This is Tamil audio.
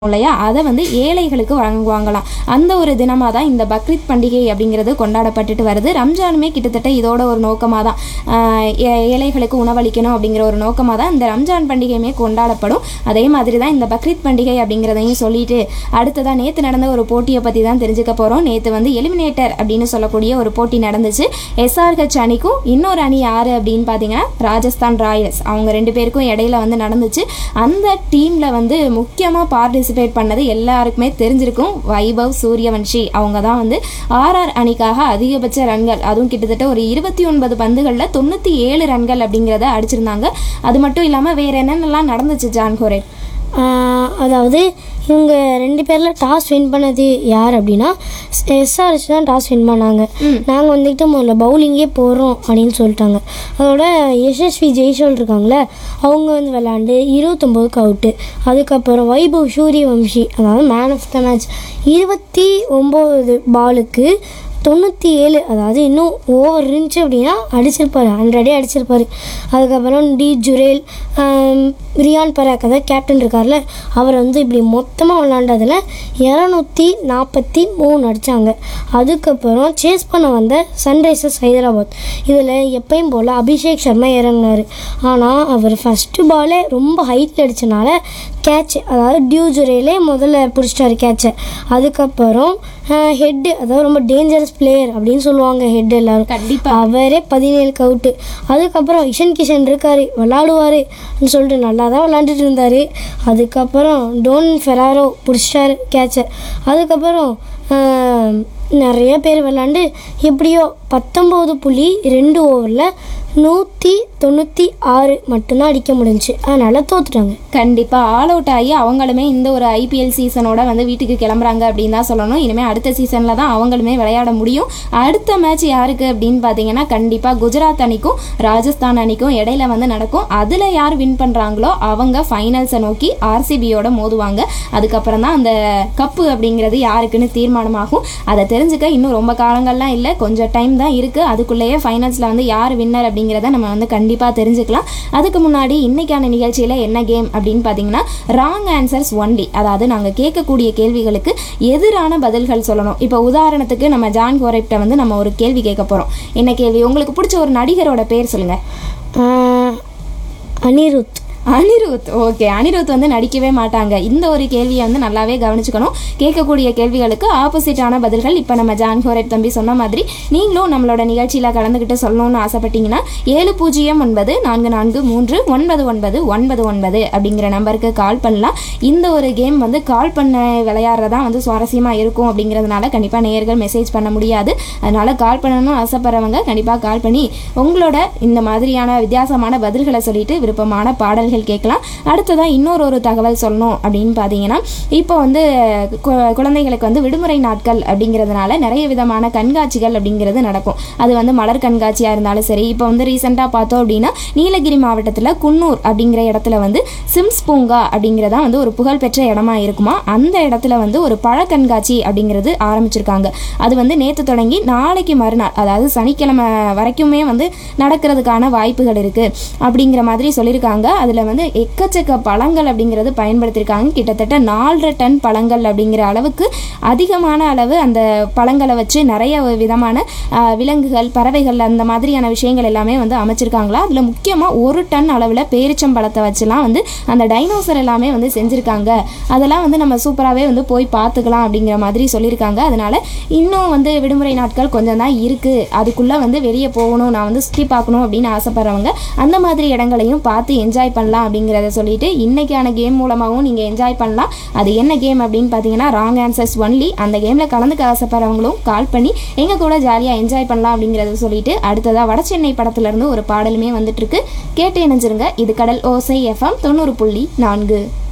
இல்லையா அதை வந்து ஏழைகளுக்கு வழங்குவாங்களாம் அந்த ஒரு தினமாக தான் இந்த பக்ரீத் பண்டிகை அப்படிங்கிறது கொண்டாடப்பட்டுட்டு வருது ரம்ஜானுமே கிட்டத்தட்ட இதோட ஒரு நோக்கமாக தான் ஆஹ் ஏ- ஏழைகளுக்கு உணவளிக்கணும் அப்படிங்கிற ஒரு நோக்கமாக தான் இந்த ரம்ஜான் பண்டிகையுமே கொண்டாடப்படும் அதே மாதிரி தான் இந்த பக்ரீத் பண்டிகை அப்படிங்கிறதையும் சொல்லிட்டு அடுத்ததாக நேற்று நடந்த ஒரு போட்டியை பற்றி தான் தெரிஞ்சுக்க போகிறோம் நேற்று வந்து எலிமினேட்டர் அப்படின்னு சொல்லக்கூடிய ஒரு போட்டி நடந்துச்சு எஸ்ஆர்ஹெச் அணிக்கும் இன்னொரு அணி யார் அப்படின்னு பார்த்தீங்கன்னா ராஜஸ்தான் ராயல்ஸ் அவங்க ரெண்டு பேருக்கும் இடையில வந்து நடந்துச்சு அந்த டீமில் வந்து முக்கியமாக பார்ட்டிசிபேட் பண்ணது எல்லாருக்குமே தெரிஞ்சிருக்கும் வைபவ் சூரியவன்ஷி அவங்க தான் வந்து ஆர்ஆர் அணிக்காக அதிகபட்ச ரன்கள் அதுவும் கிட்டத்தட்ட ஒரு இருபத்தி ஒன்பது பந்துகளில் தொண்ணூற்றி ஏழு ரன்கள் அப்படிங்கிறத அடிச்சிருந்தாங்க அது மட்டும் இல்லாமல் வேற என்னென்னலாம் நடந்துச்சு ஜான் கோரே ஆஹ் அதாவது இவங்க ரெண்டு பேரில் டாஸ் வின் பண்ணது யார் அப்படின்னா எஸ்ஆர்எஸ் தான் டாஸ் வின் பண்ணாங்க நாங்கள் வந்துக்கிட்டு முதல்ல பவுலிங்கே போகிறோம் அப்படின்னு சொல்லிட்டாங்க அதோட யசஸ்வி ஜெய்சோல் இருக்காங்களே அவங்க வந்து விளாண்டு இருபத்தொம்போதுக்கு அவுட்டு அதுக்கப்புறம் வைபவ் சூரியவம்ஷி அதாவது மேன் ஆஃப் த மேட்ச் இருபத்தி ஒம்பது பாலுக்கு தொண்ணூற்றி ஏழு அதாவது இன்னும் ஓவர் இருந்துச்சு அப்படின்னா அடிச்சிருப்பாரு ஹண்ட்ரடே அடிச்சிருப்பாரு அதுக்கப்புறம் டி ஜுரேல் ஆம், ரியான் பராக் அதாவது கேப்டன் இருக்கார்ல அவர் வந்து இப்படி மொத்தமாக விளாண்டதில் இரநூத்தி நாற்பத்தி மூணு அடித்தாங்க அதுக்கப்புறம் சேஸ் பண்ண வந்த சன்ரைசர்ஸ் ஹைதராபாத் இதில் எப்பயும் போல் அபிஷேக் சர்மா இறங்கினார் ஆனால் அவர் ஃபஸ்ட்டு பாலே ரொம்ப ஹைட்டில் அடித்தனால கேட்ச் அதாவது டியூ ஜுரேலே முதல்ல பிடிச்சிட்டாரு கேட்சை அதுக்கப்புறம் ஹெட்டு அதாவது ரொம்ப டேஞ்சரஸ் பிளேயர் அப்படின்னு சொல்லுவாங்க ஹெட் எல்லாரும் கண்டிப்பா அவரே பதினேழுக்கு அவுட்டு அதுக்கப்புறம் இஷன் கிஷன் இருக்காரு விளாடுவார் சொல்லிட்டு நல்லா தான் விளாண்டுட்டு இருந்தார் அதுக்கப்புறம் டோன் ஃபெராரோ பிடிச்சிட்டாரு கேட்சை அதுக்கப்புறம் ஆஹ், நிறைய பேர் விளாண்டு எப்படியோ பத்தொம்போது புள்ளி ரெண்டு ஓவரில் நூற்றி தொண்ணூற்றி ஆறு மட்டும்தான் அடிக்க முடிஞ்சுச்சு அதனால் தோத்துட்டாங்க கண்டிப்பாக ஆல் அவுட் ஆகி அவங்களுமே இந்த ஒரு ஐபிஎல் சீசனோட வந்து வீட்டுக்கு கிளம்புறாங்க அப்படின்னு தான் சொல்லணும் இனிமேல் அடுத்த சீசனில் தான் அவங்களுமே விளையாட முடியும் அடுத்த மேட்ச் யாருக்கு அப்படின்னு பார்த்தீங்கன்னா கண்டிப்பாக குஜராத் அணிக்கும் ராஜஸ்தான் அணிக்கும் இடையில வந்து நடக்கும் அதில் யார் வின் பண்ணுறாங்களோ அவங்க ஃபைனல்ஸை நோக்கி ஆர்சிபியோட மோதுவாங்க அதுக்கப்புறம் தான் அந்த கப்பு அப்படிங்கிறது யாருக்குன்னு தீர்மானமாகும் அதை தெரிஞ்சுக்க இன்னும் ரொம்ப காலங்கள்லாம் இல்லை கொஞ்சம் டைம் தான் இருக்குது அதுக்குள்ளேயே ஃபைனல்ஸில் வந்து யார் வின்னர் அப்படிங்கிறத நம்ம வந்து கண்டிப்பாக தெரிஞ்சுக்கலாம் அதுக்கு முன்னாடி இன்னைக்கான நிகழ்ச்சியில் என்ன கேம் அப்படின்னு பார்த்தீங்கன்னா ராங் ஆன்சர்ஸ் ஒன்லி அதாவது நாங்கள் கேட்கக்கூடிய கேள்விகளுக்கு எதிரான பதில்கள் சொல்லணும் இப்போ உதாரணத்துக்கு நம்ம ஜான் கோரைப்ட வந்து நம்ம ஒரு கேள்வி கேட்க போகிறோம் என்ன கேள்வி உங்களுக்கு பிடிச்ச ஒரு நடிகரோட பேர் சொல்லுங்கள் ஆஹ், அனிருத் அனிருத் ஓகே அனிருத் வந்து நடிக்கவே மாட்டாங்க இந்த ஒரு கேள்வியை வந்து நல்லாவே கவனிச்சுக்கணும் கேட்கக்கூடிய கேள்விகளுக்கு ஆப்போசிட்டான பதில்கள் இப்போ நம்ம ஜான் ஹோரேப் தம்பி சொன்ன மாதிரி நீங்களும் நம்மளோட நிகழ்ச்சியில் கலந்துக்கிட்டு சொல்லணும்னு ஆசைப்பட்டீங்கன்னா ஏழு பூஜ்ஜியம் ஒன்பது நான்கு நான்கு மூன்று ஒன்பது ஒன்பது ஒன்பது ஒன்பது அப்படிங்கிற நம்பருக்கு கால் பண்ணலாம் இந்த ஒரு கேம் வந்து கால் பண்ண விளையாடுறதா வந்து சுவாரஸ்யமாக இருக்கும் அப்படிங்கிறதுனால கண்டிப்பாக நேயர்கள் மெசேஜ் பண்ண முடியாது அதனால கால் பண்ணணும்னு ஆசைப்படுறவங்க கண்டிப்பாக கால் பண்ணி உங்களோட இந்த மாதிரியான வித்தியாசமான பதில்களை சொல்லிட்டு விருப்பமான பாடல்கள் கேட்கலாம் அடுத்ததாக இன்னொரு ஒரு தகவல் சொல்லணும் அப்படின்னு பார்த்தீங்கன்னா இப்போ வந்து கு- குழந்தைகளுக்கு வந்து விடுமுறை நாட்கள் அப்படிங்கிறதுனால நிறைய விதமான கண்காட்சிகள் அப்படிங்கிறது நடக்கும் அது வந்து மலர் கண்காட்சியாக இருந்தாலும் சரி இப்போ வந்து ரீசெண்டாக பார்த்தோம் அப்படின்னா நீலகிரி மாவட்டத்தில் குன்னூர் அப்படிங்கிற இடத்துல வந்து சிம்ஸ் பூங்கா அப்படிங்கிறதா வந்து ஒரு புகழ்பெற்ற இடமா இருக்குமா அந்த இடத்துல வந்து ஒரு பழ கண்காட்சி அப்படிங்கிறது ஆரம்பிச்சிருக்காங்க அது வந்து நேற்று தொடங்கி நாளைக்கு மறுநாள் அதாவது சனிக்கிழமை வரைக்குமே வந்து நடக்கிறதுக்கான வாய்ப்புகள் இருக்குது அப்படிங்கிற மாதிரி சொல்லியிருக்காங்க அதில் வந்து எக்கச்சக்க பழங்கள் அப்படிங்கிறது பயன்படுத்தியிருக்காங்க கிட்டத்தட்ட நாலரை டன் பழங்கள் அப்படிங்கிற அளவுக்கு அதிகமான அளவு அந்த பழங்களை வச்சு நிறைய விதமான ஆஹ், விலங்குகள் பறவைகள் அந்த மாதிரியான விஷயங்கள் எல்லாமே வந்து அமைச்சிருக்காங்களா அதில் முக்கியமாக ஒரு டன் அளவில் பேரிச்சம்பழத்தை வச்சுலாம் வந்து அந்த டைனோசர் எல்லாமே வந்து செஞ்சுருக்காங்க அதெல்லாம் வந்து நம்ம சூப்பராகவே வந்து போய் பார்த்துக்கலாம் அப்படிங்கிற மாதிரி சொல்லியிருக்காங்க அதனால் இன்னும் வந்து விடுமுறை நாட்கள் கொஞ்சம் தான் இருக்குது அதுக்குள்ளே வந்து வெளியே போகணும் நான் வந்து சுற்றி பார்க்கணும் அப்படின்னு ஆசைப்படுறவங்க அந்த மாதிரி இடங்களையும் பார்த்து என்ஜாய் பண்ணலாம் அப்படிங்கிறத சொல்லிட்டு இன்னைக்கான கேம் மூலமாகவும் நீங்கள் என்ஜாய் பண்ணலாம் அது என்ன கேம் அப்படின்னு பார்த்தீங்கன்னா ராங் ஆன்சர்ஸ் ஒன்லி அந்த கேமில் கலந்துக்க ஆசைப்படுறவங்களும் கால் பண்ணி எங்கள் கூட ஜாலியாக என்ஜாய் பண்ணலாம் அப்படிங்கிறத சொல்லிட்டு அடுத்ததாக வட சென்னை படத்துலேருந்து ஒரு பாடலுமே வந்துட்டு இருக்கு கேட்டு இணைஞ்சிருங்க இது கடல் ஓசை எஃப்எம் தொண்ணூறு புள்ளி நான்கு